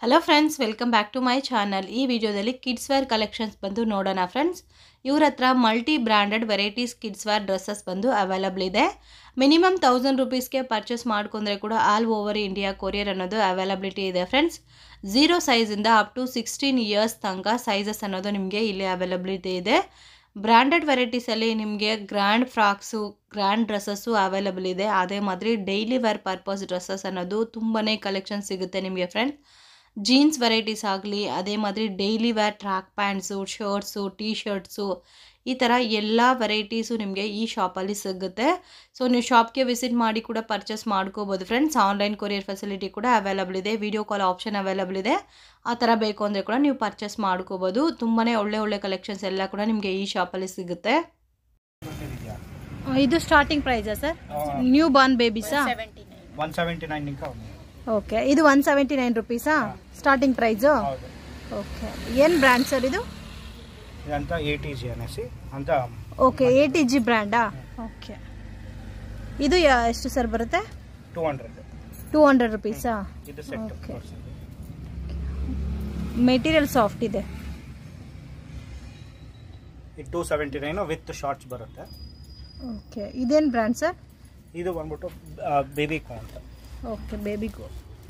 Hello friends welcome back to my channel ಈ ವಿಡಿಯೋದಲ್ಲಿ kids wear collections ಬಂದು ನೋಡೋಣ ಫ್ರೆಂಡ್ಸ್ ಇವ್ರ ಹತ್ರ multi branded varieties kids wear dresses ಬಂದು ಅವೈಲಬಲ್ ಇದೆ ಮಿನಿಮಮ್ ತೌಸಂಡ್ ರುಪೀಸ್ಗೆ ಪರ್ಚೇಸ್ ಮಾಡ್ಕೊಂಡ್ರೆ ಕೂಡ ಆಲ್ ಓವರ್ ಇಂಡಿಯಾ ಕೊರಿಯರ್ ಅನ್ನೋದು ಅವೈಲಬಿಲಿಟಿ ಇದೆ ಫ್ರೆಂಡ್ಸ್ ಝೀರೋ ಸೈಜಿಂದ ಅಪ್ ಟು ಸಿಕ್ಸ್ಟೀನ್ ಇಯರ್ಸ್ ತನಕ ಸೈಜಸ್ ಅನ್ನೋದು ನಿಮಗೆ ಇಲ್ಲಿ ಅವೈಲಬಿಲಿಟಿ ಇದೆ ಬ್ರ್ಯಾಂಡೆಡ್ ವೆರೈಟೀಸಲ್ಲಿ ನಿಮಗೆ grand frocks grand dresses available ಇದೆ ಅದೇ ಮಾದರಿ ಡೈಲಿ ವೇರ್ ಪರ್ಪಸ್ ಡ್ರೆಸ್ಸಸ್ ಅನ್ನೋದು ತುಂಬಾ ಕಲೆಕ್ಷನ್ ಸಿಗುತ್ತೆ ನಿಮಗೆ ಫ್ರೆಂಡ್ಸ್ ಜೀನ್ಸ್ ವೆರೈಟೀಸ್ ಆಗಲಿ ಅದೇ ಮಾದರಿ daily wear track pants shirts T shirts ಈ ಥರ ಎಲ್ಲ ವೆರೈಟೀಸು ನಿಮಗೆ ಈ ಶಾಪಲ್ಲಿ ಸಿಗುತ್ತೆ ಸೊ ನೀವು ಶಾಪ್ಗೆ ವಿಸಿಟ್ ಮಾಡಿ ಕೂಡ ಪರ್ಚೇಸ್ ಮಾಡ್ಕೋಬೋದು ಫ್ರೆಂಡ್ಸ್ ಆನ್ಲೈನ್ ಕೊರಿಯರ್ ಫೆಸಿಲಿಟಿ ಕೂಡ ಅವೈಲಬಲ್ ಇದೆ ವಿಡಿಯೋ ಕಾಲ್ ಆಪ್ಷನ್ ಅವೈಲಬಲ್ ಇದೆ ಆ ಥರ ಬೇಕು ಅಂದರೆ ಕೂಡ ನೀವು ಪರ್ಚೇಸ್ ಮಾಡ್ಕೋಬೋದು ತುಂಬಾ ಒಳ್ಳೆ ಒಳ್ಳೆ ಕಲೆಕ್ಷನ್ಸ್ ಎಲ್ಲ ಕೂಡ ನಿಮಗೆ ಈ ಶಾಪಲ್ಲಿ ಸಿಗುತ್ತೆ ಇದು ಸ್ಟಾರ್ಟಿಂಗ್ ಪ್ರೈಸಾ ಸರ್ ನ್ಯೂ ಬಾರ್ನ್ ಬೇಬೀಸಾ ಒನ್ ಸೆವೆಂಟಿ ನೈನ್ ನಿಂಕ ఉంది. ಓಕೆ ಇದು ಒನ್ ಸೆವೆಂಟಿ ನೈನ್ ರುಪೀಸಾ ಸ್ಟಾರ್ಟಿಂಗ್ ಪ್ರೈಸು ಹೌದು ಓಕೆ ಏನು ಬ್ರ್ಯಾಂಡ್ ಸರ್ ಇದು ఇదంతా ఏటీజీ అనేసి అంత ಓಕೆ ಎ ಟಿ ಜಿ ಬ್ರ್ಯಾಂಡಾ ಓಕೆ ಇದು ಯಾ- ಎಷ್ಟು ಸರ್ ಬರುತ್ತೆ టూ హండ్రెడ్ ಟೂ ಹಂಡ್ರೆಡ್ ರುಪೀಸಾ ఇది సెట్ Okay. ಮೆಟೀರಿಯಲ್ ಸಾಫ್ಟ್ ಇದೆ ఇది two seventy nine with shorts ಬರುತ್ತೆ ಓಕೆ ಇದೇನು ಬ್ರ್ಯಾಂಡ್ ಸರ್ ಇದು ಬಂದ್ಬಿಟ್ಟು ಬೇಬಿ ಅಂತ ಓಕೆ ಬೇಬಿಗೂ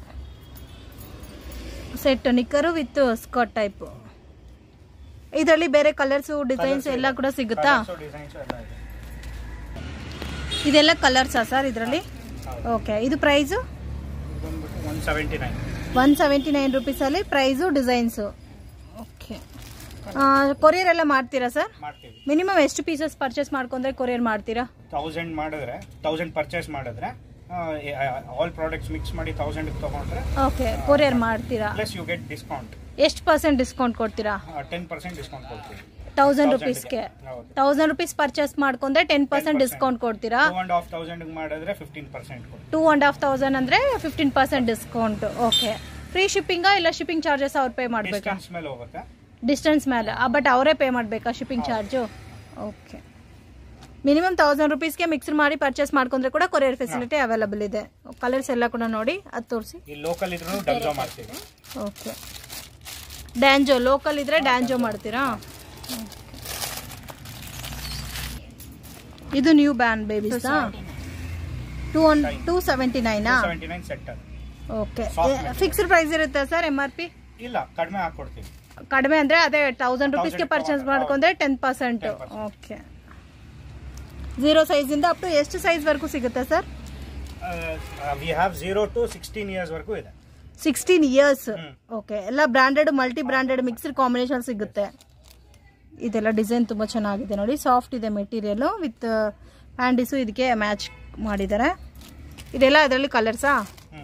ಸೆಟ್ ನಿಕ್ಕರು ವಿತ್ ಸ್ಕರ್ಟ್ ಟೈಪ್ ಇದರಲ್ಲಿ ಬೇರೆ ಕಲರ್ಸು ಡಿಸೈನ್ಸ್ ಎಲ್ಲ ಕೂಡ ಸಿಗುತ್ತಾ ಡಿಸೈನ್ಸ್ ಎಲ್ಲ ಇದೆ ಇದೆಲ್ಲ ಕಲರ್ಸಾ ಸರ್ ಇದರಲ್ಲಿ ಹೌದು. ಓಕೆ ಇದು ಪ್ರೈಸು ಇದು ಬಂದ್ಬಿಟ್ಟು one seventy nine one seventy nine ರುಪೀಸಲ್ಲಿ ಪ್ರೈಸು ಡಿಸೈನ್ಸು ಓಕೆ ಕೊರಿಯರ್ ಎಲ್ಲ ಮಾಡ್ತೀರಾ ಸರ್ ಮಾಡ್ತೀವಿ ಮಿನಿಮಮ್ ಎಷ್ಟು ಪೀಸಸ್ ಪರ್ಚೇಸ್ ಮಾಡ್ಕೊಂಡ್ರೆ ಕೊರಿಯರ್ ಮಾಡ್ತೀರಾ ತೌಸಂಡ್ ಮಾಡಿದ್ರೆ ತೌಸಂಡ್ ಪರ್ಚೇಸ್ ಮಾಡಿದ್ರೆ ಆಲ್ ಪ್ರಾಡಕ್ಟ್ಸ್ ಮಿಕ್ಸ್ ಮಾಡಿ ತೌಸಂಡ್ ತಗೊಂಡ್ರೆ ಓಕೆ ಕೊರಿಯರ್ ಮಾಡ್ತೀರಾ ಪ್ಲಸ್ ಯು ಗೆಟ್ ಡಿಸ್ಕೌಂಟ್ ಎಷ್ಟು ಪರ್ಸೆಂಟ್ ಡಿಸ್ಕೌಂಟ್ ಕೊಡ್ತೀರಾ ಟೆನ್ ಪರ್ಸೆಂಟ್ ಡಿಸ್ಕೌಂಟ್ ಕೊಡ್ತೀವಿ ತೌಸಂಡ್ 1000 ರುಪೀಸ್ಗೆ ಹೌದು ತೌಸಂಡ್ ರುಪೀಸ್ ಪರ್ಚೇಸ್ ಮಾಡ್ಕೊಂಡ್ರೆ ಟೆನ್ ಪರ್ಸೆಂಟ್ 10% ಡಿಸ್ಕೌಂಟ್ ಕೊಡ್ತೀರಾ ಟೂ ಅಂಡ್ ಹಾಫ್ ತೌಸಂಡ್ ಮಾಡಿದ್ರೆ ಫಿಫ್ಟೀನ್ ಪರ್ಸೆಂಟ್ ಕೊಡ್ತೀವಿ ಟೂ ಅಂಡ್ ಹಾಫ್ ತೌಸಂಡ್ ಅಂದರೆ fifteen percent discount okay free ಶಿಪ್ಪಿಂಗಾ ಇಲ್ಲ ಶಿಪ್ಪಿಂಗ್ ಚಾರ್ಜಸ್ ಅವ್ರು ಪೇ ಮಾಡಬೇಕಾ ಡಿಸ್ಟೆನ್ಸ್ ಮೇಲೆ ಹೋಗುತ್ತೆ ಡಿಸ್ಟೆನ್ಸ್ ಮೇಲೆ ಬಟ್ ಅವರೇ ಪೇ ಮಾಡಬೇಕಾ shipping charge okay minimum thousand ರುಪೀಸ್ಗೆ ಮಿಕ್ಸರ್ ಮಾಡಿ ಪರ್ಚೇಸ್ ಮಾಡ್ಕೊಂಡ್ರೆ ಕೂಡ ಕೊರಿಯರ್ ಫೆಸಿಲಿಟಿ ಅವೈಲಬಲ್ ಇದೆ ಕಲರ್ಸ್ ಎಲ್ಲ ಕೂಡ ನೋಡಿ ಅದು ತೋರಿಸಿ ಈ ಲೋಕಲ್ ಇದ್ರೂ ಡಬ್ಜೋ ಮಾಡ್ತೀವಿ ಓಕೆ ಡ್ಯಾನ್ಜೋ ಲೋಕಲ್ ಇದ್ರೆ ಡ್ಯಾನ್ಜೋ ಮಾಡ್ತೀರಾ ಇದು ನ್ಯೂ ಬ್ಯಾನ್ ಬೇಬೀಸಾ ಟೂ ಒನ್ ಟೂ ಸೆವೆಂಟಿ ನೈನಾ ಸೆವೆಂಟಿ ನೈನ್ ಸೆಟ್ ಅದು okay Soft material. Fixed price ಇರುತ್ತೆ ಸರ್ ಎಮ್ ಆರ್ ಪಿ ಇಲ್ಲ ಕಡಿಮೆ ಹಾಕೊಡ್ತೀವಿ ಕಡಿಮೆ ಅಂದ್ರೆ ಅದೇ ತೌಸಂಡ್ ರುಪೀಸ್ಗೆ 1000 ಪರ್ಚೇಸ್ ತಗೊಂಡ್ರೆ, ಮಾಡ್ಕೊಂಡ್ರೆ ಟೆನ್ ಪರ್ಸೆಂಟ್ 10%. ಓಕೆ ಝೀರೋ ಸೈಜಿಂದ ಅಪ್ ಟು ಎಷ್ಟು ಸೈಜ್ ವರೆಗೂ ಸಿಗುತ್ತೆ sir we have zero to sixteen years ವರೆಗೂ ಇದೆ ಸಿಕ್ಸ್ಟೀನ್ ಇಯರ್ಸ್ ಹ್ಮ್. ಓಕೆ ಎಲ್ಲ branded multi branded mixed combination ಸಿಗುತ್ತೆ ಇದೆಲ್ಲ ಡಿಸೈನ್ ತುಂಬ ಚೆನ್ನಾಗಿದೆ ನೋಡಿ ಸಾಫ್ಟ್ ಇದೆ ಮೆಟೀರಿಯಲ್ ವಿತ್ ಪ್ಯಾಂಡಿಸು ಇದಕ್ಕೆ ಮ್ಯಾಚ್ ಮಾಡಿದ್ದಾರೆ ಇದೆಲ್ಲ ಇದರಲ್ಲಿ ಕಲರ್ಸಾ ಹ್ಮ್.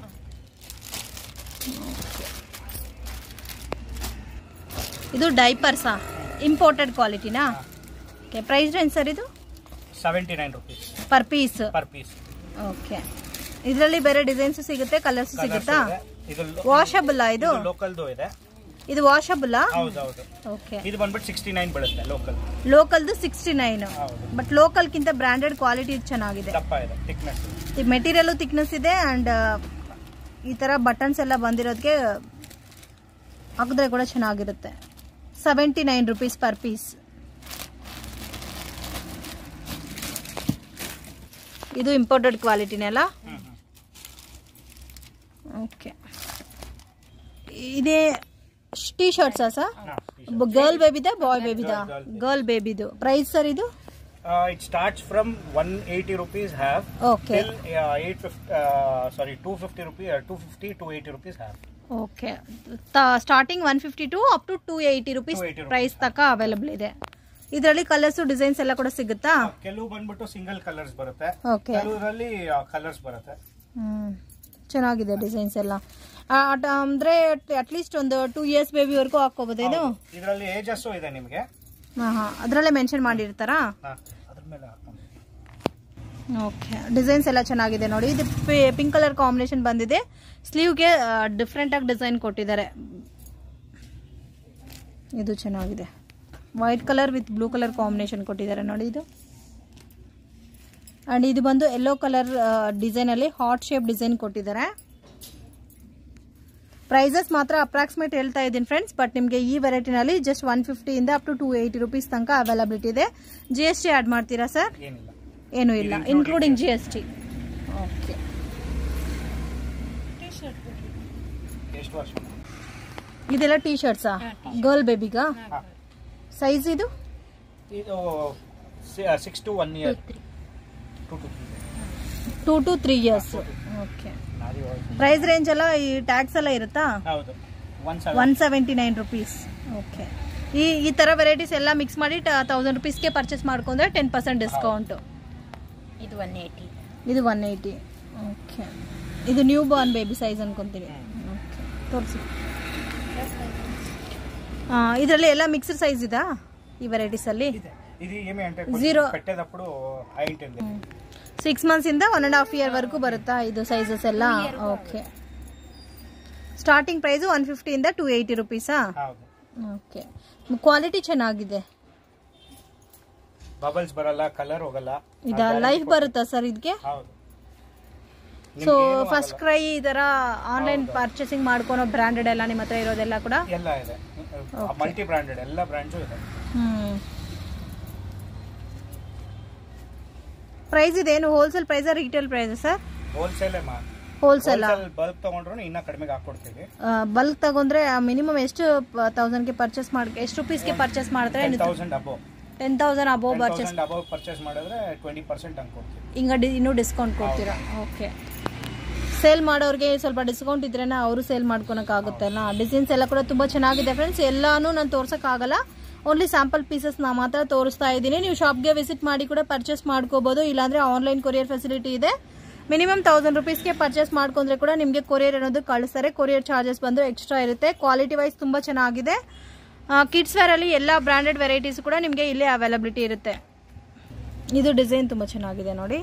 ಇದು ಡೈಪರ್ಸಾ ಇಂಪೋರ್ಟೆಡ್ ಕ್ವಾಲಿಟಿನಾ ಓಕೆ ಪ್ರೈಸ್ ರೇಂಜ್ ಸರ್ ಇದು seventy nine rupees per piece per piece okay ಇದರಲ್ಲಿ ಬೇರೆ ಡಿಸೈನ್ಸ್ ಸಿಗುತ್ತೆ ಕಲರ್ಸ್ ಸಿಗುತ್ತಾ ಇದು ವಾಷಬಲ್ ಇದು ಲೋಕಲ್ದು ಇದೆ ಇದು ವಾಷಬಲ್ ಹೌದೌದು ಓಕೆ ಇದು ಬಂದ್ಬಿಟ್ಟು ಸಿಕ್ಸ್ಟಿ ನೈನ್ ಬೀಳುತ್ತೆ ಲೋಕಲ್ ಲೋಕಲ್ದು ಸಿಕ್ಸ್ಟಿ ನೈನ್ ಹೌದು ಬಟ್ ಲೋಕಲ್ಗಿಂತ ಬ್ರಾಂಡೆಡ್ ಕ್ವಾಲಿಟಿ ಚೆನ್ನಾಗಿದೆ ದಪ್ಪ ಇದೆ ಥಿಕ್ನೆಸ್ ಈ ಮೆಟೀರಿಯಲ್ ಥಿಕ್ನೆಸ್ ಇದೆ ಅಂಡ್ ಈ ತರ ಬಟನ್ಸ್ ಎಲ್ಲ ಬಂದಿರೋದಕ್ಕೆ ಹಾಕಿದ್ರೆ ಕೂಡ ಚೆನ್ನಾಗಿರುತ್ತೆ seventy nine rupees per piece ಇದು ಇಂಪೋರ್ಟೆಡ್ ಕ್ವಾಲಿಟಿನೆಲ್ಲ ಹ್ಮ್ ಹ್ಮ್ ಓಕೆ ಇದೇ ಟೀ ಶರ್ಟ್ಸಾ ಸರ್ ಹಾ, ಗರ್ಲ್ ಬೇಬಿದ ಬಾಯ್ ಬೇಬಿದ Girl, girl. ಗರ್ಲ್ ಬೇಬಿದು ಪ್ರೈಸ್ ಸರ್ ಇದು Uh, it starts from 180 rupees half Okay. till uh, 850 uh, sorry 250 rupees uh, 250 to 80 rupees half okay starting one fifty to up to two eighty rupees 280 rupees. Price ತನಕ available ಇದೆ ಇದರಲ್ಲಿ colours designs ಎಲ್ಲ ಕೂಡ ಸಿಗುತ್ತಾ ಕೆಲವು ಬಂದ್ಬಿಟ್ಟು single colours ಬರುತ್ತೆ ಓಕೆ ಕೆಲವರಲ್ಲಿ ಕಲರ್ಸ್ ಬರುತ್ತೆ ಹ್ಮ್ ಚೆನ್ನಾಗಿದೆ ಡಿಸೈನ್ಸ್ ಎಲ್ಲ ಆ, ಅಟ್- ಅಂದ್ರೆ ಅಟ್ಲೀಸ್ಟ್ ಒಂದು ಟೂ ಇಯರ್ಸ್ ಬೇಬಿವರೆಗೂ ಹಾಕೋಬೋದು ಇದು ಇದರಲ್ಲಿ ಏಜಸ್ ಇದೆ ನಿಮಗೆ ಹಾಂ ಹಾಂ ಅದರಲ್ಲೇ ಮೆನ್ಷನ್ ಮಾಡಿರ್ತಾರಾ ಅದ್ರ ಮೇಲೆ ಹಾಕೊಂಡು ಓಕೆ ಡಿಸೈನ್ಸ್ ಎಲ್ಲ ಚೆನ್ನಾಗಿದೆ ನೋಡಿ ಇದು ಪಿಂಕ್ ಕಲರ್ ಕಾಂಬಿನೇಷನ್ ಬಂದಿದೆ ಸ್ಲೀವ್ಗೆ ಡಿಫ್ರೆಂಟ್ ಆಗಿ ಡಿಸೈನ್ ಕೊಟ್ಟಿದ್ದಾರೆ ಇದು ಚೆನ್ನಾಗಿದೆ white colour with blue colour combination ಕೊಟ್ಟಿದ್ದಾರೆ ನೋಡಿ ಇದು ಆ್ಯಂಡ್ ಇದು ಬಂದು ಯೆಲ್ಲೋ ಕಲರ್ ಡಿಸೈನಲ್ಲಿ ಹಾಟ್ ಶೇಪ್ ಡಿಸೈನ್ ಕೊಟ್ಟಿದ್ದಾರೆ ಪ್ರೈಸಸ್ ಮಾತ್ರ ಅಪ್ರಾಕ್ಸಿಮೇಟ್ ಹೇಳ್ತಾ ಇದ್ದೀನಿ ಫ್ರೆಂಡ್ಸ್ ಬಟ್ ನಿಮಗೆ ಈ ವೆರೈಟಿನಲ್ಲಿ ಜಸ್ಟ್ ಒನ್ ಫಿಫ್ಟಿಯಿಂದ up to two eighty rupees ತನಕ ಅವೈಲಬಿಲಿಟಿ ಇದೆ ಜಿ ಎಸ್ ಟಿ ಆ್ಯಡ್ ಮಾಡ್ತೀರಾ ಸರ್ ಏನಿಲ್ಲ ಏನೂ ಇಲ್ಲ including G S T okay ಎಷ್ಟು ವರ್ಷ ಇದೆಲ್ಲ ಟೀ ಶರ್ಟ್ಸಾ ಗರ್ಲ್ ಬೇಬಿಗಾ ಹಾಂ ಸೈಜ್ ಇದು ಇದು six to one year to to two to three years okay price range ಎಲ್ಲ ಈ ಟ್ಯಾಕ್ಸ್ ಎಲ್ಲ ಇರುತ್ತಾ ಹೌದು one one seventy nine rupees okay ಈ ಈ ಥರ ವೆರೈಟೀಸ್ ಎಲ್ಲ ಮಿಕ್ಸ್ ಮಾಡಿ ತೌಸಂಡ್ ರುಪೀಸ್ಗೆ ಪರ್ಚೇಸ್ ಮಾಡ್ಕೊಂಡ್ರೆ ಟೆನ್ ಪರ್ಸೆಂಟ್ ಡಿಸ್ಕೌಂಟು ಇದು ಒನ್ ಏಯ್ಟಿ ಇದು ಒನ್ ಏಯ್ಟಿ ಓಕೆ ಇದು ನ್ಯೂ ಬಾರ್ನ್ ಬೇಬಿ ಸೈಜ್ ಅನ್ಕೊಂತೀನಿ ಓಕೆ ತೋರಿಸಿ ಇದರಲ್ಲಿ ಎಲ್ಲ ಮಿಕ್ಸ್ಡ್ ಸೈಜ್ ಇದಾ ಈ ವೆರೈಟೀಸಲ್ಲಿ ಇದೆ ఇది ఏమి అంటే Zero. కొంచెం పెట్టేటప్పుడు హైట్ ఉంది ಸಿಕ್ಸ್ ಮಂತ್ಸಿಂದ ಒನ್ ಆ್ಯಂಡ್ ಹಾಫ್ ಇಯರ್ ವರೆಗೂ ಬರುತ್ತಾ ಇದು ಸೈಜಸ್ ಎಲ್ಲ ಓಕೆ ಸ್ಟಾರ್ಟಿಂಗ್ ಪ್ರೈಸು ಒನ್ ಫಿಫ್ಟಿಯಿಂದ ಟು ಏಯ್ಟಿ ರುಪೀಸಾ ಹೌದು ಓಕೆ ಕ್ವಾಲಿಟಿ ಚೆನ್ನಾಗಿದೆ ಬಬಲ್ಸ್ ಬರಲ್ಲ ಕಲರ್ ಹೋಗಲ್ಲ ಇದ ಲೈಫ್ ಬರುತ್ತಾ ಸರ್ ಇದಕ್ಕೆ ಹೌದು ಸೊ ಫಸ್ಟ್ ಕ್ರೈ ಈ ಥರ ಆನ್ಲೈನ್ ಪರ್ಚೇಸಿಂಗ್ ಮಾಡ್ಕೊಳೋ ಬ್ರ್ಯಾಂಡೆಡ್ ಎಲ್ಲ ನಿಮ್ಮ ಹತ್ರ ಇರೋದೆಲ್ಲ ಕೂಡ ಎಲ್ಲ ಇದೆ ಮಲ್ಟಿ ಬ್ರಾಂಡೆಡ್ ಎಲ್ಲ ಬ್ರಾಂಡ್ಸು ಇದೆ ಪ್ರೈಸ್ ಇದೇನು ಹೋಲ್ಸೇಲ್ ಪ್ರೈಸಾ retail price sir wholesale wholesale bulk ತಗೊಂಡ್ರು ಇನ್ನ ಕಡಿಮೆಗೆ ಹಾಕೊಡ್ತೀವಿ ಬಲ್ಕ್ ತಗೊಂಡ್ರೆ ಮಿನಿಮಮ್ ಎಷ್ಟು ತೌಸಂಡ್ಗೆ ಪರ್ಚೇಸ್ ಮಾಡಿ ಎಷ್ಟು ರುಪೀಸ್ಗೆ ಪರ್ಚೇಸ್ ಮಾಡಿದ್ರೆ ten thousand above ten thousand above ten purchase thousand above purchase ಮಾಡಿದ್ರೆ ಟ್ವೆಂಟಿ ಪರ್ಸೆಂಟ್ ಹಂಗೆ ಕೊಡ್ತೀವಿ ಹಿಂಗ ಡಿ ಇನ್ನೂ ಡಿಸ್ಕೌಂಟ್ ಕೊಡ್ತೀರಾ ಓಕೆ ಸೇಲ್ ಮಾಡೋರಿಗೆ ಸ್ವಲ್ಪ ಡಿಸ್ಕೌಂಟ್ ಇದ್ರೇನ ಅವರು ಸೇಲ್ ಮಾಡ್ಕೊಳಕ್ಕಾಗುತ್ತಲ್ಲ ಡಿಸೈನ್ಸ್ ಎಲ್ಲ ಕೂಡ ತುಂಬ ಚೆನ್ನಾಗಿದೆ ಫ್ರೆಂಡ್ಸ್ ಎಲ್ಲಾನು ನಾನು ತೋರ್ಸೋಕ್ಕಾಗಲ್ಲ ಓನ್ಲಿ ಸ್ಯಾಂಪಲ್ ಪೀಸಸ್ ನಾ ಮಾತ್ರ ತೋರಿಸ್ತಾ ಇದ್ದೀನಿ ನೀವು ಶಾಪ್ಗೆ ವಿಸಿಟ್ ಮಾಡಿ ಕೂಡ ಪರ್ಚೇಸ್ ಮಾಡ್ಕೋಬೋದು ಇಲ್ಲಾಂದ್ರೆ ಆನ್ಲೈನ್ ಕೊರಿಯರ್ ಫೆಸಿಲಿಟಿ ಇದೆ ಮಿನಿಮಮ್ ತೌಸಂಡ್ ರುಪೀಸ್ಗೆ ಪರ್ಚೇಸ್ ಮಾಡ್ಕೊಂಡ್ರೆ ಕೂಡ ನಿಮಗೆ ಕೊರಿಯರ್ ಅನ್ನೋದು ಕಳಿಸ್ತಾರೆ ಕೊರಿಯರ್ ಚಾರ್ಜಸ್ ಬಂದು ಎಕ್ಸ್ಟ್ರಾ ಇರುತ್ತೆ ಕ್ವಾಲಿಟಿ ವೈಸ್ ತುಂಬ ಚೆನ್ನಾಗಿದೆ ಕಿಡ್ಸ್ ವೇರಲ್ಲಿ ಎಲ್ಲ ಬ್ರ್ಯಾಂಡೆಡ್ ವೆರೈಟೀಸ್ ಕೂಡ ನಿಮಗೆ ಇಲ್ಲೇ ಅವೈಲಬಿಲಿಟಿ ಇರುತ್ತೆ ಇದು ಡಿಸೈನ್ ತುಂಬ ಚೆನ್ನಾಗಿದೆ ನೋಡಿ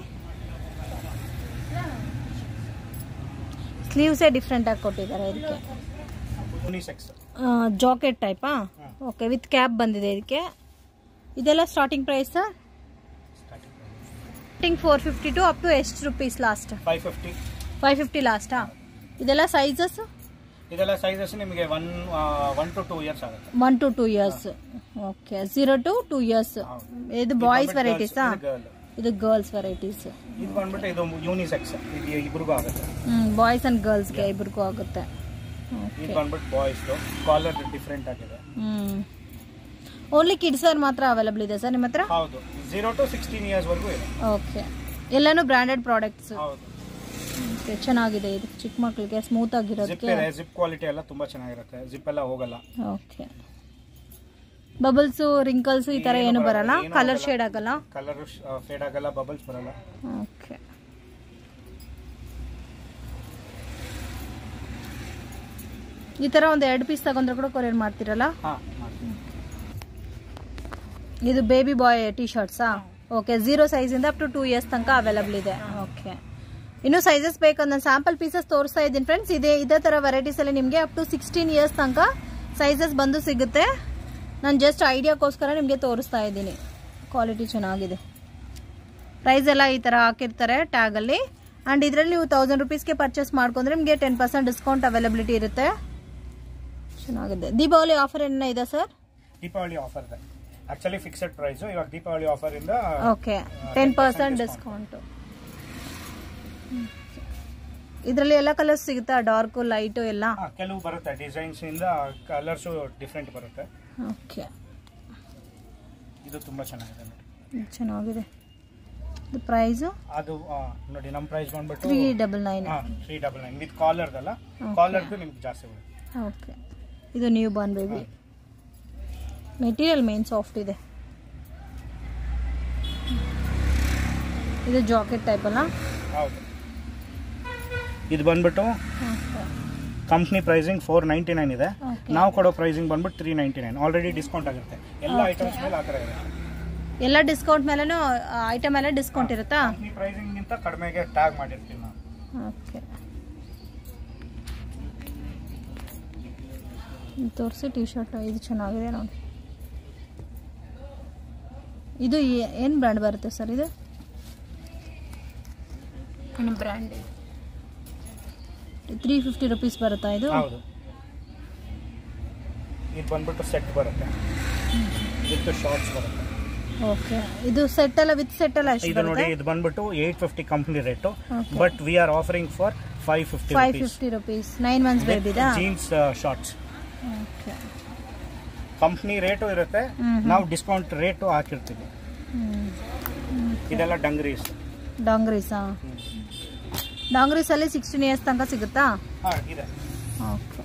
ಸ್ಲೀವ್ಸೇ ಡಿಫ್ರೆಂಟ್ ಆಗಿ ಕೊಟ್ಟಿದ್ದಾರೆ ಇದಕ್ಕೆ ಯೂನಿಸೆಕ್ಸ್ ಜಾಕೆಟ್ ಟೈಪಾ ಓಕೆ ವಿತ್ ಕ್ಯಾಪ್ ಬಂದಿದೆ ಇದಕ್ಕೆ ಇದೆಲ್ಲ starting price starting four fifty to up to ಎಷ್ಟು rupees last five fifty five fifty ಲಾಸ್ಟಾ ಇದೆಲ್ಲ ಸೈಜಸ್ ಇದೆಲ್ಲ ಸೈಜಸ್ ನಿಮಗೆ one one to two years ಆಗುತ್ತೆ one to two years okay zero to two years ಇದು ಬಾಯ್ಸ್ ವೆರೈಟೀಸಾ girl ಇದು girls varieties ಇದು ಬಂದ್ಬಿಟ್ಟು ಇದು ಯೂನಿಸೆಕ್ಸ್ ಇದು ಇಬ್ರಿಗೂ ಆಗುತ್ತೆ ಬಾಯ್ಸ್ ಅಂಡ್ ಗರ್ಲ್ಸ್ಗೆ ಇಬ್ರಿಗೂ ಆಗುತ್ತೆ ಇದು ಬಂದ್ಬಿಟ್ಟು ಬಾಯ್ಸ್ ಕಾಲರ್ ಡಿಫ್ರೆಂಟ್ ಆಗಿದೆ ಹ್ಮ್ ಓನ್ಲಿ ಕಿಡ್ಸ್ ವೇರ್ ಮಾತ್ರ ಅವೈಲಬಲ್ ಇದೆ ಸರ್ ನಿಮ್ಮ ಹತ್ರ ಹೌದು ಜೀರೋ ಟು ಸಿಕ್ಸ್ಟೀನ್ ಇಯರ್ಸ್ ವರೆಗೂ ಇದೆ ಓಕೆ ಎಲ್ಲಾನು ಬ್ರಾಂಡೆಡ್ ಪ್ರಾಡಕ್ಟ್ಸ್ ಹೌದು ಚೆನ್ನಾಗಿದೆ ಇದು ಚಿಕ್ಕ ಮಕ್ಕಳಿಗೆ ಸ್ಮೂತ್ ಜಿಪ್ ಆಗಿರೋದಕ್ಕೆ ಇದೆ ಜಿಪ್ ಕ್ವಾಲಿಟಿ ಎಲ್ಲ ತುಂಬಾ ಚೆನ್ನಾಗಿರುತ್ತೆ ಜಿಪ್ ಎಲ್ಲ ಹೋಗಲ್ಲ ಓಕೆ ಬಬಲ್ಸ್ ರಿಂಕಲ್ಸ್ ಈ ತರ ಏನು ಬರಲ್ಲ ಏನು ಕಲರ್ ಆಗಲ್ಲ. ಶೇಡ್ ಆಗಲ್ಲ ಕಲರ್ ಫೇಡ್ ಆಗಲ್ಲ ಬಬಲ್ಸ್ ಬರಲ್ಲ ಓಕೆ ಈ ತರ ಒಂದು ಎರಡು ಪೀಸ್ ತಗೊಂಡ್ರೆ ಕೂಡ ಕೊರಿಯರ್ ಮಾಡ್ತೀರಲ್ಲ ಹಾ ಮಾಡ್ತೀನಿ ಇದು ಬೇಬಿ ಬಾಯ್ ಟಿ ಶರ್ಟ್ಸಾ ಓಕೆ ಝೀರೋ ಸೈಜಿಂದ ಅಪ್ ಟು ಟೂ ಇಯರ್ಸ್ ತನಕ ಅವೈಲಬಲ್ ಇದೆ ಓಕೆ ಇನ್ನು ಸೈಜಸ್ ಬೇಕು ನಾನು ಸ್ಯಾಂಪಲ್ ಪೀಸಸ್ ತೋರಿಸ್ತಾ ಇದ್ದೀನಿ ಫ್ರೆಂಡ್ಸ್ ಇದೇ ಇದೇ ಥರ ವೆರೈಟೀಸ್ ಅಲ್ಲಿ ನಿಮಗೆ ಅಪ್ ಟು ಸಿಕ್ಸ್ಟೀನ್ ಇಯರ್ಸ್ ತನಕ ಸೈಜಸ್ ಬಂದು ಸಿಗುತ್ತೆ ನಾನು ಜಸ್ಟ್ ಐಡಿಯಾಕ್ಕೋಸ್ಕರ ನಿಮಗೆ ತೋರಿಸ್ತಾ ಇದ್ದೀನಿ ಕ್ವಾಲಿಟಿ ಚೆನ್ನಾಗಿದೆ ಪ್ರೈಸ್ ಎಲ್ಲ ಈ ಥರ ಹಾಕಿರ್ತಾರೆ ಟ್ಯಾಗಲ್ಲಿ ಆ್ಯಂಡ್ ಇದರಲ್ಲಿ ನೀವು ತೌಸಂಡ್ ರುಪೀಸ್ಗೆ ಪರ್ಚೇಸ್ ಮಾಡ್ಕೊಂಡ್ರೆ ನಿಮಗೆ ಟೆನ್ ಪರ್ಸೆಂಟ್ ಡಿಸ್ಕೌಂಟ್ ಅವೈಲಬಿಲಿಟಿ ಇರುತ್ತೆ ಚೆನ್ನಾಗಿದೆ ದೀಪಾವಳಿ ಆಫರ್ ಏನ ಇದೆ ಸರ್ ದೀಪಾವಳಿ ಆಫರ್ ಇದೆ ಆಕ್ಚುಲಿ ಫಿಕ್ಸೆಡ್ ಪ್ರೈಸ್ ಇವಾಗ ದೀಪಾವಳಿ ಆಫರ್ ಇಂದ ಓಕೆ ಟೆನ್ ಪರ್ಸೆಂಟ್ ಡಿಸ್ಕೌಂಟು ಇದರಲ್ಲಿ ಎಲ್ಲ ಕಲರ್ಸ್ ಸಿಗುತ್ತಾ ಡಾರ್ಕು ಲೈಟು ಎಲ್ಲ ಹಾ, ಕೆಲವು ಬರುತ್ತೆ ಡಿಸೈನ್ಸ್ ಇಂದ ಕಲರ್ಸ್ ಡಿಫ್ರೆಂಟ್ ಬರುತ್ತೆ ಓಕೆ ಇದು ತುಂಬಾ ಚೆನ್ನಾಗಿದೆ ನೋಡಿ ಚೆನ್ನಾಗಿದೆ ಇದು ಪ್ರೈಸು ಅದು ಆ, ನೋಡಿ ನಮ್ಮ ಪ್ರೈಸ್ ಬಂದ್ಬಿಟ್ಟು three double nine three double nine with ಕಾಲರ್ದಲ್ಲ Okay. ಕಾಲರ್ದು ನಿಮ್ಗೆ ಜಾಸ್ತಿ ಬರುತ್ತೆ ಓಕೆ ಇದು new born baby material main soft ಇದೆ ಇದು ಜಾಕೆಟ್ ಟೈಪ್ ಅಲ್ಲ ಹೌದು ಇದು ಬಂದ್ಬಿಟ್ಟು company pricing four ninety nine ಇದೆ Okay. ನಾವು ಕೊಡೋ ಪ್ರೈಸಿಂಗ್ ಬಂದ್ಬಿಟ್ಟು three ninety nine already discount ಆಗುತ್ತೆ ಎಲ್ಲ ಐಟಮ್ಸ್ ಮೇಲೆ ಆ ಥರ ಇದೆ ಎಲ್ಲ ಡಿಸ್ಕೌಂಟ್ ಮೇಲೆನೂ ಐಟಮ್ ಎಲ್ಲ ಡಿಸ್ಕೌಂಟ್ ಇರುತ್ತಾ ಕಂಪ್ನಿ ಪ್ರೈಸಿಂಗ್ಗಿಂತ ಕಡಿಮೆಗೆ ಟ್ಯಾಗ್ ಮಾಡಿರ್ತೀವಿ ನಾವು ಓಕೆ ತೋರಿಸಿ ಟಿ ಶರ್ಟ್ ಇದು ಚೆನ್ನಾಗಿದೆ ನೋಡಿ ಇದು ಏನು ಬ್ರ್ಯಾಂಡ್ ಬರುತ್ತೆ ಸರ್ ಇದು ಬ್ರ್ಯಾಂಡ್ ತ್ರೀ ಫಿಫ್ಟಿ ರುಪೀಸ್ ಬರುತ್ತಾ ಇದು ಹೌದು ಇದು ಬಂದ್ಬಿಟ್ಟು ಸೆಟ್ ಬರುತ್ತೆ ವಿತ್ ಶಾರ್ಟ್ಸ್ ಬರುತ್ತೆ ಓಕೆ ಇದು ಸೆಟ್ ಎಲ್ಲ ವಿತ್ ಸೆಟ್ ಎಲ್ಲ ಎಷ್ಟು ಇದು ನೋಡಿ ಬರುತ್ತೆ ಇದು ಬಂದ್ಬಿಟ್ಟು eight fifty company rate Okay. But we are offering for five fifty five fifty rupees nine months ಬೇಬಿದಾ jeans shorts okay company rate ಇರುತ್ತೆ ಹ್ಮ್. ನಾವು ಡಿಸ್ಕೌಂಟ್ ರೇಟು ಹಾಕಿರ್ತೀವಿ ಇದೆಲ್ಲ ಡಂಗ್ರೀಸ್ ಡಾಂಗ್ರೀಸಾ ಡಾಂಗ್ರೀಸ್ ಅಲ್ಲಿ ಸಿಕ್ಸ್ಟೀನ್ ಇಯರ್ಸ್ ತನಕ ಸಿಗುತ್ತಾ ಹಾ ಇದೆ ಓಕೆ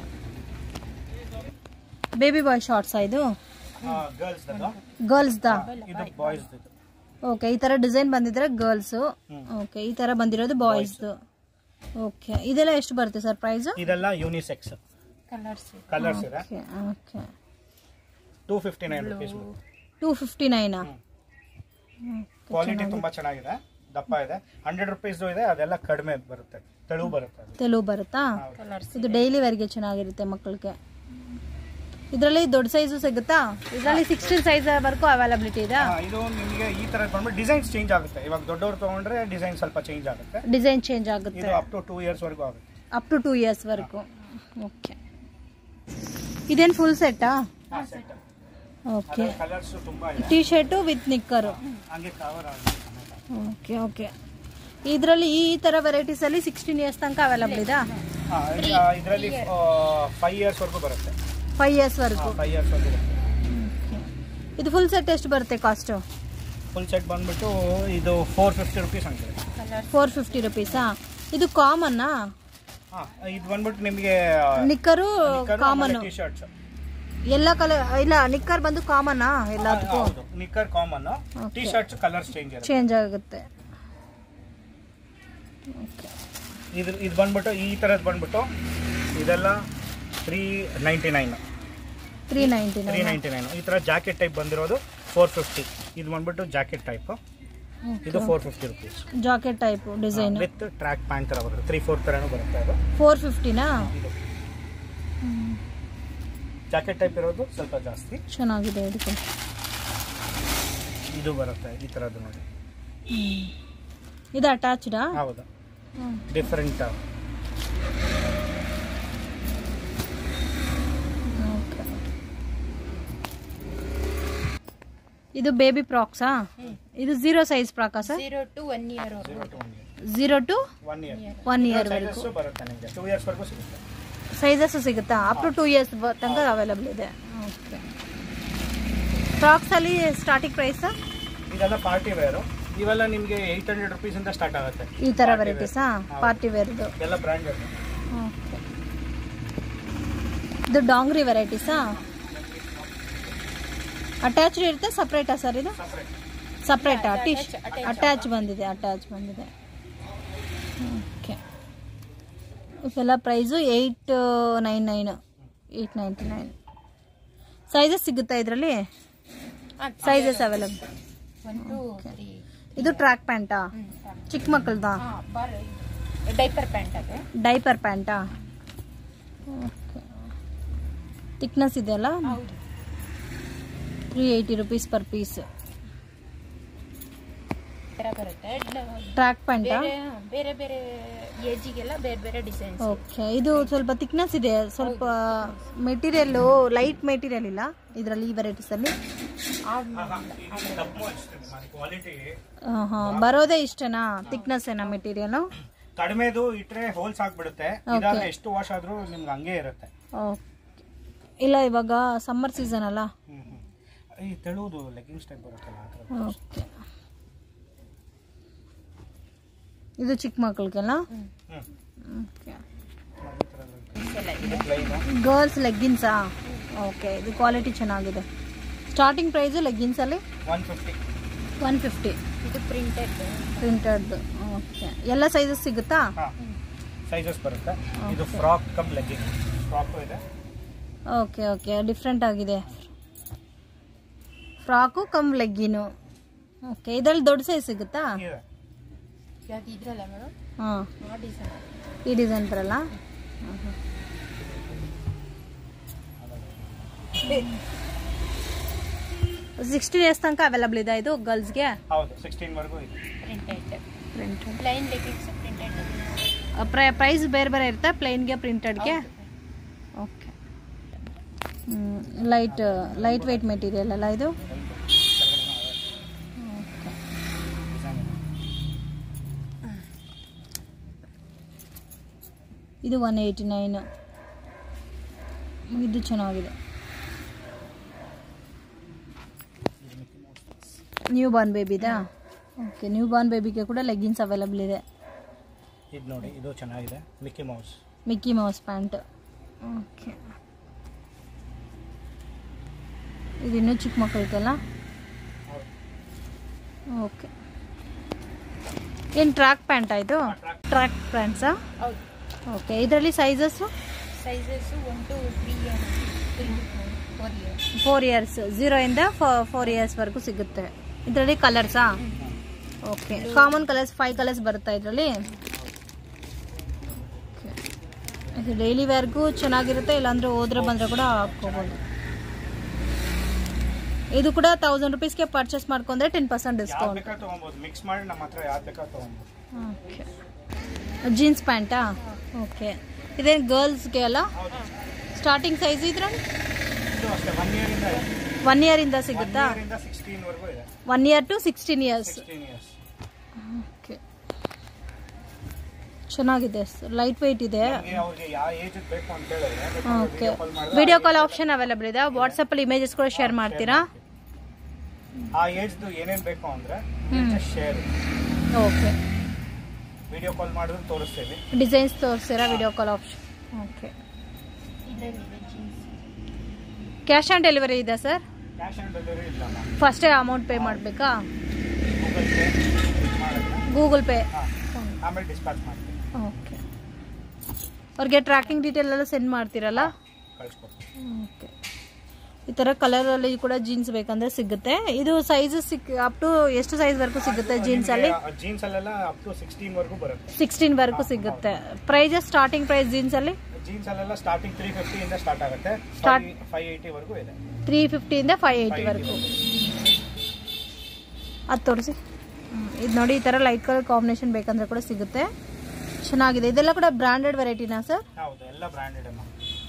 ಬೇಬಿ ಬಾಯ್ ಶಾರ್ಟ್ಸಾ ಇದು ಗರ್ಲ್ಸ್ ಗರ್ಲ್ಸ್ದಾ ಇದು ಬಾಯ್ಸ್ ಓಕೆ ಈ ತರ ಡಿಸೈನ್ ಬಂದಿದ್ರೆ ಗರ್ಲ್ಸು ಹ್ಮ್. ಓಕೆ ಈ ತರ ಬಂದಿರೋದು ಬಾಯ್ಸ್ದು ಓಕೆ ಇದೆಲ್ಲ ಎಷ್ಟು ಬರುತ್ತೆ ಸರ್ ಪ್ರೈಸ್ ಇದೆಲ್ಲ ಯೂನಿಸೆಕ್ಸ್ ಕಲರ್ಸ್ ಕಲರ್ಸ್ ಇದೆ okay okay two fifty nine rupees two fifty ನೈನಾ ಕ್ವಾಲಿಟಿ ತುಂಬಾ ಚೆನ್ನಾಗಿದೆ ದಪ್ಪ ಇದೆ ಹಂಡ್ರೆಡ್ ರುಪೀಸ್ ಇದೆ ಅದೆಲ್ಲ ಕಡಿಮೆ ಬರುತ್ತೆ ತೆಳು ಬರುತ್ತೆ ಅದು. ತೆಲುಗು ಬರುತ್ತಾ ಹೌದು. ಕಲರ್ಸ್ ಇದು ಡೈಲಿ ವೇರ್ಗೆ ಚೆನ್ನಾಗಿರುತ್ತೆ ಮಕ್ಕಳಿಗೆ ಇದರಲ್ಲಿ ದೊಡ್ಡ ಸೈಜು ಸಿಗುತ್ತಾ ಇದರಲ್ಲಿ ಸಿಕ್ಸ್ಟೀನ್ ಸೈಜ್ ವರೆಗೂ ಅವೈಲಬಿಲಿಟಿ ಇದೆ ಹಾ, ಇದು ನಿಮಗೆ ಈ ತರ ಬಂದ್ಬಿಟ್ಟು ಡಿಸೈನ್ಸ್ ಚೇಂಜ್ ಆಗುತ್ತೆ ಇವಾಗ ದೊಡ್ಡವ್ರು ತಗೊಂಡ್ರೆ ಡಿಸೈನ್ ಸ್ವಲ್ಪ ಚೇಂಜ್ ಆಗುತ್ತೆ ಡಿಸೈನ್ ಚೇಂಜ್ ಆಗುತ್ತೆ ಇದು ಅಪ್ ಟು ಟೂ ಇಯರ್ಸ್ ವರೆಗೂ ಆಗುತ್ತೆ ಅಪ್ ಟು ಟೂ ಇಯರ್ಸ್ ವರೆಗೂ ಓಕೆ ಇದೇನು ಫುಲ್ ಸೆಟ್ಟಾ ಓಕೆ ಕಲರ್ಸ್ ತುಂಬಾ ಇದೆ ಟಿ ಶರ್ಟು ವಿತ್ ನಿಕ್ಕರು ಹಂಗೆ ಕವರ್ ಆಗುತ್ತೆ ಓಕೆ ಓಕೆ ಇದರಲ್ಲಿ ಈ ಥರ ವೆರೈಟೀಸ್ ಅಲ್ಲಿ ಸಿಕ್ಸ್ಟೀನ್ ಇಯರ್ಸ್ ತನಕ ಅವೈಲಬಲ್ ಇದೆ ಇದರಲ್ಲಿ ಫೈವ್ ಇಯರ್ಸ್ ವರೆಗೂ ಬರುತ್ತೆ ಫೈವ್ ಇಯರ್ಸ್ ವರೆಗೂ ಫೈವ್ ಇಯರ್ಸ್ ವರೆಗೂ ಬರುತ್ತೆ ಇದು ಫುಲ್ ಸೆಟ್ ಎಷ್ಟು ಬರುತ್ತೆ ಕಾಸ್ಟು ಫುಲ್ ಸೆಟ್ ಬಂದ್ಬಿಟ್ಟು ಇದು ಫೋರ್ ಫಿಫ್ಟಿ ರುಪೀಸ್ ಹಂಗಿದೆ ಕಲರ್ಸ್ ಫೋರ್ ಫಿಫ್ಟಿ ರುಪೀಸಾ ಇದು ಕಾಮನ್ನಾ ಹಾ ಇದು ಬಂದ್ಬಿಟ್ಟು ನಿಮಗೆ ನಿಕ್ಕರು ಕಾಮನ್ ಟಿ ಶರ್ಟ್ಸ್ ಎಲ್ಲ ಕಲರ್ ಇಲ್ಲ ನಿಕ್ಕರ್ ಬಂದು ಕಾಮನ್ನಾ ಎಲ್ಲದಕ್ಕೂ ಹೌದು ನಿಕ್ಕರ್ common T-shirts colours change ಇರುತ್ತೆ ಚೇಂಜ್ ಆಗುತ್ತೆ ಇದು ಇದು ಬಂದ್ಬಿಟ್ಟು ಈ ಥರದ್ದು ಬಂದ್ಬಿಟ್ಟು ಇದೆಲ್ಲ three ninety nine three ninety three ninety nine ಈ ಥರ ಜಾಕೆಟ್ ಟೈಪ್ ಬಂದಿರೋದು ಫೋರ್ ಫಿಫ್ಟಿ ಇದು ಬಂದ್ಬಿಟ್ಟು ಜಾಕೆಟ್ ಟೈಪ್ ಇದು four fifty rupees jacket type design with track pant ಥರ ಬರುತ್ತೆ ತ್ರೀ ಫೋರ್ ಥರನೂ ಬರುತ್ತೆ ಅದು ಫೋರ್ ಫಿಫ್ಟಿನಾ ಇದು ಜಾಕೆಟ್ ಟೈಪ್ ಇರೋದು ಸ್ವಲ್ಪ ಜಾಸ್ತಿ ಚೆನ್ನಾಗಿದೆ ಇದಕ್ಕೆ ಇದು ಬರುತ್ತೆ ಈ ಥರದ್ದು ನೋಡಿ ಇದು ಅಟ್ಯಾಚ್ಡಾ ಹೌದು ಡಿಫ್ರೆಂಟ್ ಓಕೆ ಇದು ಬೇಬಿ ಪ್ರಾಕ್ಸಾ ಇದು ಝೀರೋ ಸೈಜ್ ಪ್ರಾಕಾ sir zero to one year zero to one year one ಇಯರ್ವರೆಗೂ ಸೈಜಸ್ಸು ಬರುತ್ತೆ ನಿಮಗೆ ಟೂ ಇಯರ್ಸ್ವರೆಗೂ ಸಿಗುತ್ತೆ ಸೈಜಸ್ ಸಿಗುತ್ತಾ ಅಪ್ ಟು ಟೂ ಇಯರ್ಸ್ ತನಕ ಅವೈಲಬಲ್ ಇದೆ ಓಕೆ ಫ್ರಾಕ್ಸಲ್ಲಿ ಸ್ಟಾರ್ಟಿಂಗ್ ಪ್ರೈಸ್ ಇದೆಲ್ಲ ಪಾರ್ಟಿ ವೇರು ಇವೆಲ್ಲ ನಿಮಗೆ ಏಯ್ಟ್ ಹಂಡ್ರೆಡ್ ರುಪೀಸಿಂದ ಸ್ಟಾರ್ಟ್ ಆಗುತ್ತೆ ಈ ಥರ Party ವೆರೈಟೀಸಾ wear. ಪಾರ್ಟಿ ವೇರ್ದು ಎಲ್ಲ ಬ್ರ್ಯಾಂಡೆಡ್ ಓಕೆ ಇದು ಡಾಂಗ್ರಿ ವೆರೈಟೀಸಾ ಅಟ್ಯಾಚ್ಡ್ ಇರುತ್ತೆ ಸಪ್ರೇಟಾ ಸರ್ ಇದು ಸಪ್ರೇಟ್ ಸಪ್ರೇಟಾ ಟಿಶ್ attach ಅಟ್ಯಾಚ್ ಬಂದಿದೆ ಅಟ್ಯಾಚ್ ಬಂದಿದೆ ಓಕೆ ಇದೆಲ್ಲ price eight nine nine eight ninety nine sizes ಸಿಗುತ್ತಾ ಇದರಲ್ಲಿ sizes available one two three ಇದು ಟ್ರ್ಯಾಕ್ ಪ್ಯಾಂಟಾ ಚಿಕ್ಕ ಮಕ್ಕಳದಾ ಹಾಂ ಬರ್ ಡೈಪರ್ ಪ್ಯಾಂಟ್ ಅದು ಡೈಪರ್ ಪ್ಯಾಂಟಾ ಓಕೆ ಥಿಕ್ನೆಸ್ ಇದೆಯಲ್ಲ ಹೌದು three eighty rupees per piece ಈ ಥರ ಬರುತ್ತೆ ಡ- ಟ್ರ್ಯಾಕ್ ಪ್ಯಾಂಟಾ ಬೇರೆ ಬೇರೆ ಬೇರೆ ಏಜಿಗೆಲ್ಲ ಬೇರೆ ಬೇರೆ ಡಿಸೈನ್ಸ್ ಓಕೆ ಇದು ಸ್ವಲ್ಪ ಥಿಕ್ನೆಸ್ ಇದೆ ಸ್ವಲ್ಪ ಮೆಟೀರಿಯಲ್ಲು ಲೈಟ್ ಮೆಟೀರಿಯಲ್ ಇಲ್ಲ ಇದರಲ್ಲಿ ಈ ವೆರೈಟೀಸಲ್ಲಿ ಕ್ವಾಲಿಟಿ ಹಾಂ ಬರೋದೇ ಇಷ್ಟನಾ ಥಿಕ್ನೆಸ್ ಏನಾ ಮೆಟೀರಿಯಲು ಕಡಿಮೆದು ಇಟ್ರೆ ಹೋಲ್ಸ್ ಆಗ್ಬಿಡುತ್ತೆ ಇದಾದ್ರೆ ಎಷ್ಟು ವಾಶ್ ಆದ್ರೂ ನಿಮ್ಗೆ ಹಂಗೆ ಇರುತ್ತೆ ಓಕೆ ಇಲ್ಲ ಇವಾಗ ಸಮ್ಮರ್ ಸೀಸನ್ ಅಲ್ಲ ಹ್ಮ್ ಹ್ಮ್ ಈ ತೆಳುವುದು ಲೆಗ್ಗಿಂಗ್ಸ್ ಟೈಪ್ ಬರುತ್ತಲ್ಲ ಆ ಥರ ಓಕೆ ಇದು ಚಿಕ್ಕ ಮಕ್ಕಳಿಗೆಲ್ಲ ಹ್ಮ್ ಓಕೆ ಈ ಥರ ಎಲ್ಲ ಇದು ಪ್ಲೈನು ಗರ್ಲ್ಸ್ ಲೆಗ್ಗಿನ್ಸಾ ಓಕೆ ಇದು ಕ್ವಾಲಿಟಿ ಚೆನ್ನಾಗಿದೆ ಸ್ಟಾರ್ಟಿಂಗ್ ಪ್ರೈಸು ಲೆಗ್ಗಿನ್ಸಲ್ಲಿ ಒನ್ ಫಿಫ್ಟಿ ಒನ್ ಫಿಫ್ಟಿ ಇದು ಪ್ರಿಂಟೆಡ್ ಪ್ರಿಂಟೆಡ್ದು ಓಕೆ ಎಲ್ಲ ಸೈಜಸ್ ಸಿಗುತ್ತಾ ಹಾಂ ಸೈಜಸ್ ಬರುತ್ತೆ ಇದು ಫ್ರಾಕ್ ಕಮ್ ಲೆಗ್ಗಿಂಗ್ ಫ್ರಾಕು ಇದೆ ಓಕೆ ಓಕೆ ಡಿಫ್ರೆಂಟ್ ಆಗಿದೆ ಫ್ರಾಕು ಕಮ್ ಲೆಗ್ಗಿನು ಓಕೆ ಇದರಲ್ಲಿ ದೊಡ್ಡ ಸೈಜ್ ಸಿಗುತ್ತಾ ಇದೆ ಯಾವ್ದು ಇದ್ರಲ್ಲ ಮೇಡಮ್ ಹಾಂ ಆ ಡಿಸೈನ್ ಈ ಡಿಸೈನ್ ಬರಲ್ಲ ಸಿಕ್ಸ್ಟೀನ್ ಇಯರ್ಸ್ ತನಕ ಅವೈಲಬಲ್ ಇದೆ ಇದು ಗರ್ಲ್ಸ್ಗೆ ಹೌದು ಸಿಕ್ಸ್ಟೀನ್ ವರೆಗೂ ಇದೆ printed printed plain leggings printed price ಬೇರೆ ಬೇರೆ ಇರುತ್ತೆ ಪ್ಲೈನ್ಗೆ ಪ್ರಿಂಟೆಡ್ಗೆ okay light light weight material ಅಲ್ಲ ಇದು ಇದು ಒನ್ ಏಯ್ಟಿ ನೈನ್ ಇದು ಚೆನ್ನಾಗಿದೆ ನ್ಯೂ ಬಾರ್ನ್ ಬೇಬಿದಾ ಓಕೆ ನ್ಯೂ ಬಾರ್ನ್ ಬೇಬಿಗೆ ಕೂಡ ಲೆಗ್ಗಿನ್ಸ್ ಅವೈಲಬಲ್ ಇದೆ ಇದು ನೋಡಿ ಇದು ಚೆನ್ನಾಗಿದೆ Mickey Mouse Mickey Mouse pant okay ಇದು ಇನ್ನೂ ಚಿಕ್ಕ ಮಕ್ಕಳಿಗೆಲ್ಲ ಓಕೆ ಏನು ಟ್ರ್ಯಾಕ್ ಪ್ಯಾಂಟ್ ಆಯಿತು ಟ್ರ್ಯಾಕ್ ಪ್ಯಾಂಟ್ಸಾ ಹೌದು ಓಕೆ ಇದರಲ್ಲಿ sizes sizes one two three year three four years four years ಝೀರೋಯಿಂದ ಫೋರ್ ಇಯರ್ಸ್ವರೆಗೂ ಸಿಗುತ್ತೆ ಇದರಲ್ಲಿ ಕಲರ್ಸಾ okay common colours five colours ಬರುತ್ತಾ ಇದರಲ್ಲಿ ಇದು ಡೈಲಿ ವೇರ್ಗೂ ಚೆನ್ನಾಗಿರುತ್ತೆ ಇಲ್ಲಾಂದ್ರೆ ಹೋದ್ರೆ ಬಂದರೆ ಕೂಡ ಹಾಕ್ಕೋಬೋದು ಇದು ಕೂಡ ತೌಸಂಡ್ ರುಪೀಸ್ಗೆ ಪರ್ಚೇಸ್ ಮಾಡ್ಕೊಂಡ್ರೆ ಟೆನ್ ಪರ್ಸೆಂಟ್ ಯಾವ್ದು ಡಿಸ್ಕೌಂಟ್ ಬೇಕಾದ್ರೂ ತೊಗೊಬೋದು ಮಿಕ್ಸ್ ಮಾಡಿ ನಮ್ಮ ಹತ್ರ ಯಾವ್ದು ಬೇಕಾದ್ರೂ ತೊಗೊಬೋದು ಓಕೆ ಜೀನ್ಸ್ ಪ್ಯಾಂಟಾ ಓಕೆ ಇದೇನು ಗರ್ಲ್ಸ್ಗೆ ಅಲ್ಲ ಹೌದು ಸ್ಟಾರ್ಟಿಂಗ್ ಸೈಜ್ ಇದ್ರಲ್ಲಿ ಇದು ಅಷ್ಟೇ ಒನ್ ಇಯರಿಂದ ಇದೆ ಒನ್ ಇಯರಿಂದ ಒನ್ ಸಿಗುತ್ತಾ ಇಯರಿಂದ ಸಿಕ್ಸ್ಟೀನ್ ವರೆಗೂ ಇದೆ one year to sixteen years sixteen years okay ಚೆನ್ನಾಗಿದೆ ಲೈಟ್ ವೆಯ್ಟ್ ಇದೆ ನಮಗೆ ಅವ್ರಿಗೆ ಯಾವ ಏಜ್ ಬೇಕು ಅಂತ ಹೇಳಿದ್ರೆ ಓಕೆ ವಿಡಿಯೋ ಕಾಲ್ ಮಾಡಿದ್ರೆ ವಿಡಿಯೋ ಕಾಲ್ ಆಪ್ಷನ್ ಅವೈಲಬಲ್ ಇದೆ ವಾಟ್ಸಪ್ಪಲ್ಲಿ ಇಮೇಜಸ್ ಕೂಡ ಶೇರ್ ಮಾಡ್ತೀರಾ ಆ ಏಜ್ದು ಏನೇನ್ ಬೇಕು ಅಂದ್ರೆ ಶೇರ್ ಓಕೆ ವಿಡಿಯೋ ಕಾಲ್ ಮಾಡಿದ್ರೆ ತೋರಿಸ್ತೀವಿ ಡಿಸೈನ್ಸ್ ತೋರಿಸ್ತೀರಾ ವಿಡಿಯೋ ಕಾಲ್ ಆಪ್ಷನ್ ಓಕೆ ಇದರಲ್ಲಿದೆ ಜೀನ್ಸ್ ಕ್ಯಾಶ್ ಆನ್ ಡೆಲಿವರಿ ಇದೆ ಸರ್ ಕ್ಯಾಶ್ ಆನ್ ಡೆಲಿವರಿ ಇಲ್ಲ ಮ್ಯಾಮ್ ಫಸ್ಟೇ ಅಮೌಂಟ್ ಪೇ ಮಾಡಬೇಕಾ ಗೂಗಲ್ ಪೇ ಮಾಡಿದ್ರೆ ಗೂಗಲ್ ಪೇ ಹಾಂ ಆಮೇಲೆ ಡಿಸ್ಪ್ಯಾಚ್ ಮಾಡ್ತೀವಿ ಓಕೆ ಅವ್ರಿಗೆ ಟ್ರ್ಯಾಕಿಂಗ್ ಡೀಟೇಲ್ ಎಲ್ಲ ಸೆಂಡ್ ಮಾಡ್ತೀರಲ್ಲ ಕಳಿಸ್ಕೊಡ್ತೀವಿ ಓಕೆ ಈ ಥರ ಕಲರಲ್ಲಿ ಕೂಡ ಜೀನ್ಸ್ ಬೇಕಂದ್ರೆ ಸಿಗುತ್ತೆ ಇದು ಸೈಜ್ ಸಿಕ್ ಅಪ್ ಟು ಎಷ್ಟು ಸೈಜ್ವರೆಗೂ ಸಿಗುತ್ತೆ ಜೀನ್ಸಲ್ಲಿ ಜೀನ್ಸ್ ಅಲ್ಲೆಲ್ಲ ಅಪ್ ಟು ಸಿಕ್ಸ್ಟೀನ್ ವರೆಗೂ ಬರುತ್ತೆ ಸಿಕ್ಸ್ಟೀನ್ ವರೆಗೂ ಸಿಗುತ್ತೆ ಪ್ರೈಸಸ್ ಸ್ಟಾರ್ಟಿಂಗ್ ಪ್ರೈಸ್ ಜೀನ್ಸಲ್ಲಿ ಜೀನ್ಸ್ ಅಲ್ಲೆಲ್ಲ ಸ್ಟಾರ್ಟಿಂಗ್ ತ್ರೀ ಫಿಫ್ಟಿಯಿಂದ ಸ್ಟಾರ್ಟ್ ಆಗುತ್ತೆ Start- ಫೈವ್ ಏಯ್ಟಿ ವರೆಗೂ ಇದೆ ತ್ರೀ ಫಿಫ್ಟಿಯಿಂದ ಫೈವ್ ಏಯ್ಟಿವರೆಗೂ ಅದು ತೋರಿಸಿ ಇದು ನೋಡಿ ಈ ಥರ ಲೈಟ್ ಕಲರ್ ಕಾಂಬಿನೇಷನ್ ಬೇಕಂದ್ರೆ ಕೂಡ ಸಿಗುತ್ತೆ ಚೆನ್ನಾಗಿದೆ ಇದೆಲ್ಲ ಕೂಡ ಬ್ರ್ಯಾಂಡೆಡ್ ವೆರೈಟಿನಾ ಸರ್ ಹೌದು ಎಲ್ಲ ಬ್ರ್ಯಾಂಡೆಡ್ ಅಮ್ಮ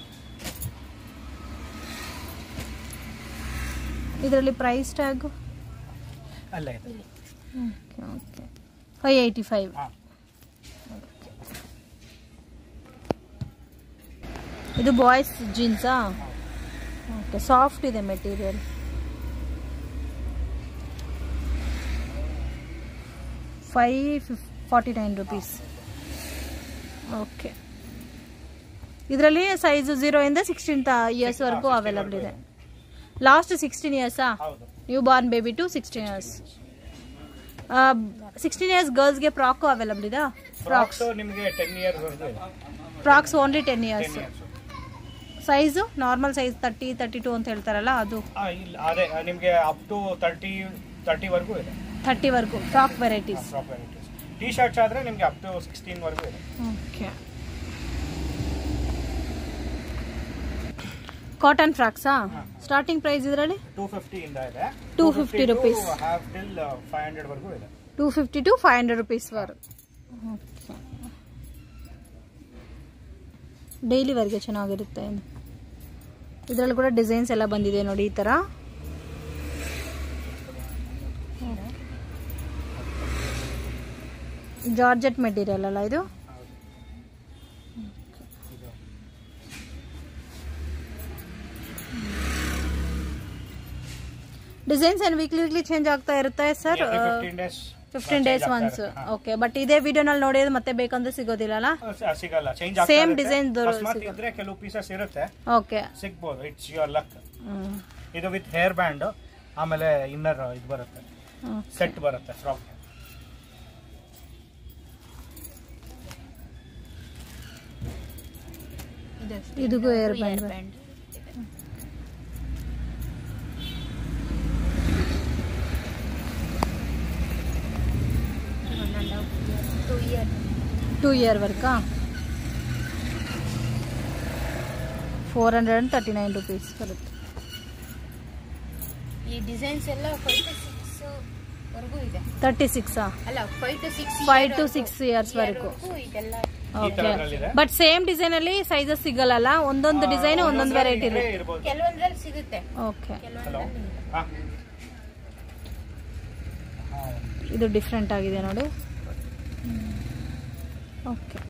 ಇದರಲ್ಲಿ ಪ್ರೈಸ್ ಟ್ಯಾಗು ಅಲ್ಲೇ ಇದೆ okay okay five eighty five ಹಾಂ ಇದು ಬಾಯ್ಸ್ ಜೀನ್ಸಾ ಓಕೆ ಸಾಫ್ಟ್ ಇದೆ ಮೆಟೀರಿಯಲ್ ಫೈವ್ ಫಿಫ್ ಫಾರ್ಟಿ ನೈನ್ ರುಪೀಸ್ ಓಕೆ ಇದರಲ್ಲಿ ಸೈಜು ಝೀರೋಯಿಂದ ಸಿಕ್ಸ್ಟೀನ್ ಇಯರ್ಸ್ವರೆಗೂ ಅವೈಲಬಲ್ ಇದೆ ಲಾಸ್ಟ್ ಸಿಕ್ಸ್ಟೀನ್ ಇಯರ್ಸಾ ಹೌದು new born baby to sixteen years sixteen years ಗರ್ಲ್ಸ್ಗೆ ಫ್ರಾಕು ಅವೈಲಬಲ್ ಇದಾ ಫ್ರಾಕ್ಸ್ ನಿಮಗೆ ಟೆನ್ ಇಯರ್ಸ್ ವರೆಗೂ ಇದೆ frocks only ten years ten years size normal size thirty thirty two ಅಂತ ಹೇಳ್ತಾರಲ್ಲ ಅದು ಇಲ್ಲ ಅದೇ ನಿಮಗೆ ಅಪ್ ಟು ತರ್ಟಿ ತರ್ಟಿವರೆಗೂ ಇದೆ ಥರ್ಟಿವರೆಗೂ frock varieties frock varieties T shirts ಆದರೆ ನಿಮಗೆ ಅಪ್ ಟು ಸಿಕ್ಸ್ಟೀನ್ ವರೆಗೂ ಇದೆ ಓಕೆ ಕಾಟನ್ ಫ್ರಾಕ್ಸಾ ಸ್ಟಾರ್ಟಿಂಗ್ ಪ್ರೈಸ್ ಇದರಲ್ಲಿ ಟೂ ಫಿಫ್ಟಿಯಿಂದ ಇದೆ 250 rupees. Have till five hundred ವರೆಗೂ ಇದೆ two fifty to five hundred rupees ವರ್ ಡೈಲಿವರೆಗೆ ಚೆನ್ನಾಗಿರುತ್ತೆ ಇದು ಇದರಲ್ಲಿ ಕೂಡ ಡಿಸೈನ್ಸ್ ಎಲ್ಲ ಬಂದಿದೆ ನೋಡಿ ಈ ಥರ ಜಾರ್ಜೆಟ್ ಮೆಟೀರಿಯಲ್ ಅಲ್ಲ ಇದು ಇದು ಡಿಸೈನ್ಸ್ ಏನು ವೀಕ್ಲಿ ವೀಕ್ಲಿ ಚೇಂಜ್ ಆಗ್ತಾ ಇರುತ್ತೆ sir fifteen days fifteen days once okay but ಇದೇ ವಿಡಿಯೋನಲ್ಲಿ ನೋಡಿದ್ರೆ ಮತ್ತೆ ಬೇಕಂದ್ರೆ ಸಿಗೋದಿಲ್ಲಲ್ಲ ಸಿಗಲ್ಲ ಚೇಂಜ್ Same design ದೊರ- ಅಕಸ್ಮಾತ್ ಇದ್ರೆ ಕೆಲವು ಪೀಸಸ್ ಇರುತ್ತೆ ಓಕೆ ಸಿಗ್ಬೋದು ಇಟ್ಸ್ ಯುವರ್ ಲಕ್ ಇದು ವಿತ್ ಹೇರ್ ಬ್ಯಾಂಡ್ ಆಮೇಲೆ ಇನ್ನರ್ ಇದು ಬರುತ್ತೆ ಸೆಟ್ ಬರುತ್ತೆ ಫ್ರಾಕ್ ಇದಕ್ಕೂ hair band band one and half year two year two year ವರ್ಕಾ four hundred and thirty nine rupees ಬರುತ್ತೆ ಈ ಡಿಸೈನ್ಸ್ ಎಲ್ಲ ಫೈವ್ ಟು ಸಿಕ್ಸ್ ವರೆಗೂ ಇದೆ ತರ್ಟಿ ಸಿಕ್ಸಾ ಅಲ್ಲ five to six Five to six years ವರೆಗೂ. ಇದೆಲ್ಲ ಈ ಓಕೆ ತರದ್ರಲ್ಲಿದೆ ಬಟ್ ಸೇಮ್ ಡಿಸೈನ್ ಅಲ್ಲಿ ಸೈಜಸ್ ಸಿಗಲ್ಲ ಒಂದೊಂದು ಡಿಸೈನ್ ಒಂದೊಂದು ವೆರೈಟಿ ಇದ್ರೆ ಇರುತ್ತೆ ಇರ್ಬೋದು ಕೆಲವೊಂದ್ರಲ್ಲಿ ಸಿಗುತ್ತೆ ಓಕೆ ಹಲೋ ಕೆಲವೊಂದ್ರಲ್ಲಿ ಇಲ್ಲ. ಹಾ ಇದು ಡಿಫ್ರೆಂಟ್ ಆಗಿದೆ ನೋಡಿ ಓಕೆ